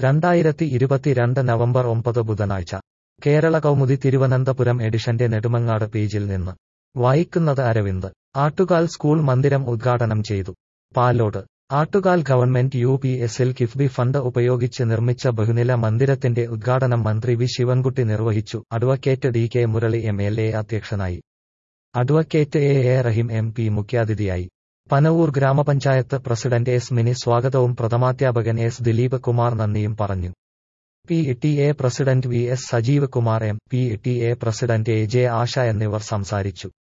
രണ്ടായിരത്തി ഇരുപത്തിരണ്ട് നവംബർ ഒമ്പത് ബുധനാഴ്ച കേരള കൗമുദി തിരുവനന്തപുരം എഡിഷന്റെ നെടുമങ്ങാട് പേജിൽ നിന്ന് വായിക്കുന്നത് അരവിന്ദ് ആട്ടുകാൽ സ്കൂൾ മന്ദിരം ഉദ്ഘാടനം ചെയ്തു Palode Attukal government U P എസിൽ കിഫ്ബി ഫണ്ട് ഉപയോഗിച്ച് നിർമ്മിച്ച ബഹുനില മന്ദിരത്തിന്റെ ഉദ്ഘാടനം മന്ത്രി വി ശിവൻകുട്ടി നിർവഹിച്ചു advocate D K Murali M L A അധ്യക്ഷനായി advocate A A Rahim M P മുഖ്യാതിഥിയായി പനവൂർ ഗ്രാമപഞ്ചായത്ത് പ്രസിഡന്റ് എസ് മിനി സ്വാഗതവും പ്രഥമാധ്യാപകൻ എസ് ദിലീപ് കുമാർ നന്ദിയും പറഞ്ഞു P T A president V S Sajeev Kumar M P T A president A J Asha എന്നിവർ സംസാരിച്ചു